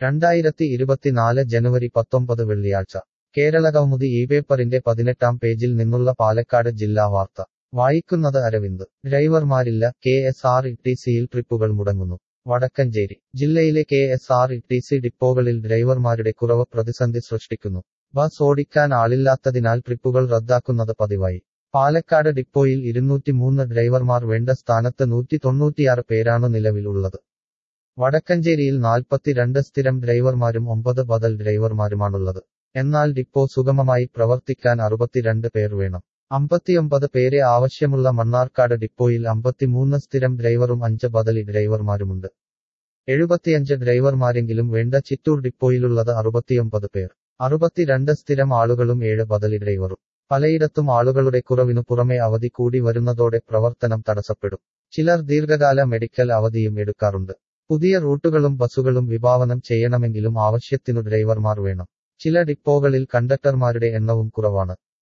രണ്ടായിരത്തി ഇരുപത്തിനാല് ജനുവരി പത്തൊമ്പത് വെള്ളിയാഴ്ച കേരളകൗമുദി ഈ പേപ്പറിന്റെ പതിനെട്ടാം പേജിൽ നിന്നുള്ള പാലക്കാട് ജില്ലാ വാർത്ത വായിക്കുന്നത് അരവിന്ദ് ഡ്രൈവർമാരില്ല K S R E T സിയിൽ ട്രിപ്പുകൾ മുടങ്ങുന്നു വടക്കഞ്ചേരി ജില്ലയിലെ K S R E T C ഡിപ്പോകളിൽ ഡ്രൈവർമാരുടെ കുറവ് പ്രതിസന്ധി സൃഷ്ടിക്കുന്നു ബസ് ഓടിക്കാൻ ആളില്ലാത്തതിനാൽ ട്രിപ്പുകൾ റദ്ദാക്കുന്നത് പതിവായി പാലക്കാട് ഡിപ്പോയിൽ ഇരുന്നൂറ്റിമൂന്ന് ഡ്രൈവർമാർ വേണ്ട സ്ഥാനത്ത് നൂറ്റി തൊണ്ണൂറ്റിയാറ് പേരാണ് നിലവിൽ ഉള്ളത് വടക്കഞ്ചേരിയിൽ നാൽപ്പത്തിരണ്ട് സ്ഥിരം ഡ്രൈവർമാരും ഒമ്പത് ബദൽ ഡ്രൈവർമാരുമാണുള്ളത് എന്നാൽ ഡിപ്പോ സുഗമമായി പ്രവർത്തിക്കാൻ അറുപത്തിരണ്ട് പേർ വേണം അമ്പത്തിയൊമ്പത് പേരെ ആവശ്യമുള്ള മണ്ണാർക്കാട് ഡിപ്പോയിൽ അമ്പത്തിമൂന്ന് സ്ഥിരം ഡ്രൈവറും അഞ്ച് ബദലി ഡ്രൈവർമാരുമുണ്ട് എഴുപത്തിയഞ്ച് ഡ്രൈവർമാരെങ്കിലും വേണ്ട ചിറ്റൂർ ഡിപ്പോയിലുള്ളത് അറുപത്തിയൊമ്പത് പേർ അറുപത്തിരണ്ട് സ്ഥിരം ആളുകളും ഏഴ് ബദലി ഡ്രൈവറും പലയിടത്തും ആളുകളുടെ കുറവിനു പുറമെ അവധി കൂടി വരുന്നതോടെ പ്രവർത്തനം തടസ്സപ്പെടും ചിലർ ദീർഘകാല മെഡിക്കൽ അവധിയും എടുക്കാറുണ്ട് പുതിയ റൂട്ടുകളും ബസ്സുകളും വിഭാവനം ചെയ്യണമെങ്കിലും ആവശ്യത്തിനു ഡ്രൈവർമാർ വേണം ചില ഡിപ്പോകളിൽ കണ്ടക്ടർമാരുടെ എണ്ണവും കുറവാണ്